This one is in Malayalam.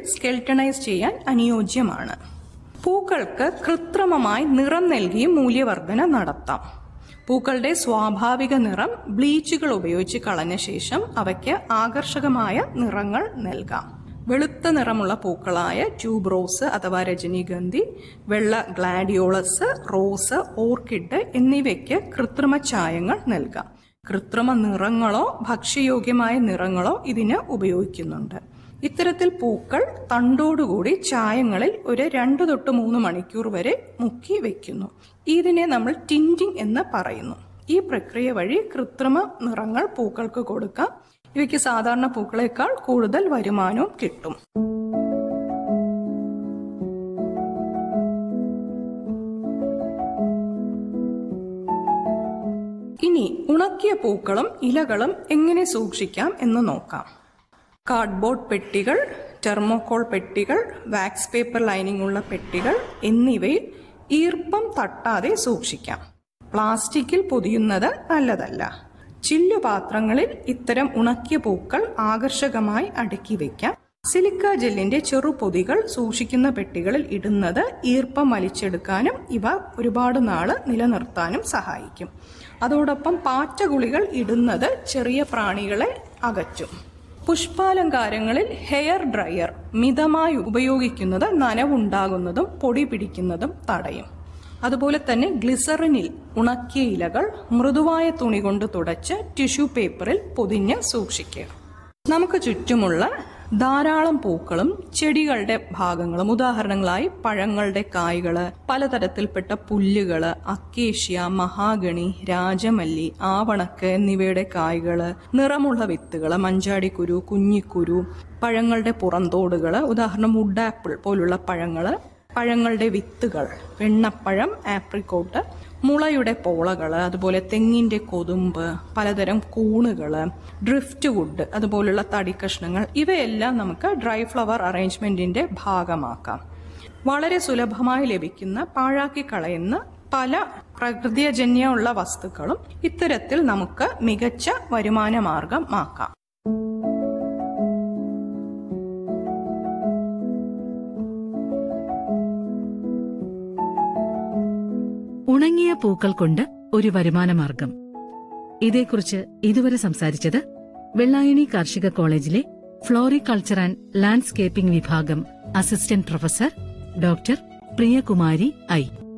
സ്കെൽട്ടണൈസ് ചെയ്യാൻ അനുയോജ്യമാണ് പൂക്കൾക്ക് കൃത്രിമമായി നിറം നൽകി മൂല്യവർധന നടത്താം പൂക്കളുടെ സ്വാഭാവിക നിറം ബ്ലീച്ചുകൾ ഉപയോഗിച്ച് കളഞ്ഞ ശേഷം അവയ്ക്ക് ആകർഷകമായ നിറങ്ങൾ നൽകാം വെളുത്ത നിറമുള്ള പൂക്കളായ ട്യൂബ് റോസ് അഥവാ രജനീഗന്ധി വെള്ള ഗ്ലാഡിയോളസ് റോസ് ഓർക്കിഡ് എന്നിവയ്ക്ക് കൃത്രിമ ചായങ്ങൾ നൽകാം കൃത്രിമ നിറങ്ങളോ ഭക്ഷ്യയോഗ്യമായ നിറങ്ങളോ ഇതിന് ഉപയോഗിക്കുന്നുണ്ട് ഇത്തരത്തിൽ പൂക്കൾ തണ്ടോടുകൂടി ചായങ്ങളിൽ ഒരു രണ്ടു തൊട്ട് മൂന്ന് മണിക്കൂർ വരെ മുക്കി വെക്കുന്നു ഇതിനെ നമ്മൾ ടിൻറ്റിംഗ് എന്ന് പറയുന്നു ഈ പ്രക്രിയ വഴി കൃത്രിമ നിറങ്ങൾ പൂക്കൾക്ക് കൊടുക്കാം ഇവയ്ക്ക് സാധാരണ പൂക്കളേക്കാൾ കൂടുതൽ വരുമാനവും കിട്ടും ഇനി ഉണക്കിയ പൂക്കളും ഇലകളും എങ്ങനെ സൂക്ഷിക്കാം എന്ന് നോക്കാം കാർഡ്ബോർഡ് പെട്ടികൾ തെർമോകോൾ പെട്ടികൾ വാക്സ് പേപ്പർ ലൈനിംഗ് ഉള്ള പെട്ടികൾ എന്നിവയിൽ ഈർപ്പം തട്ടാതെ സൂക്ഷിക്കാം പ്ലാസ്റ്റിക്കിൽ പൊതിയുന്നത് നല്ലതല്ല ചില്ലു പാത്രങ്ങളിൽ ഇത്തരം ഉണക്കിയ പൂക്കൾ ആകർഷകമായി അടുക്കി വയ്ക്കാം സിലിക്ക ജെല്ലിന്റെ ചെറുപൊതികൾ സൂക്ഷിക്കുന്ന പെട്ടികളിൽ ഇടുന്നത് ഈർപ്പം വലിച്ചെടുക്കാനും ഇവ ഒരുപാട് നാള് നിലനിർത്താനും സഹായിക്കും അതോടൊപ്പം പാറ്റഗുളികൾ ഇടുന്നത് ചെറിയ പ്രാണികളെ അകറ്റും പുഷ്പാലങ്കാരങ്ങളിൽ ഹെയർ ഡ്രയർ മിതമായി ഉപയോഗിക്കുന്നത് നനവുണ്ടാകുന്നതും പൊടി പിടിക്കുന്നതും തടയും അതുപോലെ തന്നെ ഗ്ലിസറിനിൽ ഉണക്കിയ ഇലകൾ മൃദുവായ തുണി കൊണ്ട് തുടച്ച് ടിഷ്യൂ പേപ്പറിൽ പൊതിഞ്ഞ് സൂക്ഷിക്കുക നമുക്ക് ചുറ്റുമുള്ള ധാരാളം പൂക്കളും ചെടികളുടെ ഭാഗങ്ങളും ഉദാഹരണങ്ങളായി പഴങ്ങളുടെ കായ്കള് പലതരത്തിൽപ്പെട്ട പുല്ലുകള് അക്കേഷ്യ മഹാഗണി രാജമല്ലി ആവണക്ക് എന്നിവയുടെ കായ്കള് നിറമുള്ള വിത്തുകള് മഞ്ചാടിക്കുരു കുഞ്ഞിക്കുരു പഴങ്ങളുടെ പുറന്തോടുകള് ഉദാഹരണം വുഡ് ആപ്പിൾ പോലുള്ള പഴങ്ങള് പഴങ്ങളുടെ വിത്തുകൾ വെണ്ണപ്പഴം ആപ്രിക്കോട്ട് മുളയുടെ പോളകൾ അതുപോലെ തെങ്ങിന്റെ കൊതുമ്പ് പലതരം കൂണുകള് ഡ്രിഫ്റ്റ് വുഡ് അതുപോലുള്ള തടിക്കഷ്ണങ്ങൾ ഇവയെല്ലാം നമുക്ക് ഡ്രൈ ഫ്ലവർ അറേഞ്ച്മെന്റിന്റെ ഭാഗമാക്കാം വളരെ സുലഭമായി ലഭിക്കുന്ന പാഴാക്കി കളയുന്ന പല പ്രകൃതിജന്യമുള്ള വസ്തുക്കളും ഇത്തരത്തിൽ നമുക്ക് മികച്ച വരുമാന മാർഗമാക്കാം ഉണങ്ങിയ പൂക്കൾ കൊണ്ട് ഒരു വരുമാനമാർഗം ഇതേക്കുറിച്ച് ഇതുവരെ സംസാരിച്ചത് വെള്ളായണി കാർഷിക കോളേജിലെ ഫ്ലോറികൾച്ചർ ആൻഡ് ലാൻഡ്സ്കേപ്പിംഗ് വിഭാഗം assistant professor doctor Priyakumari I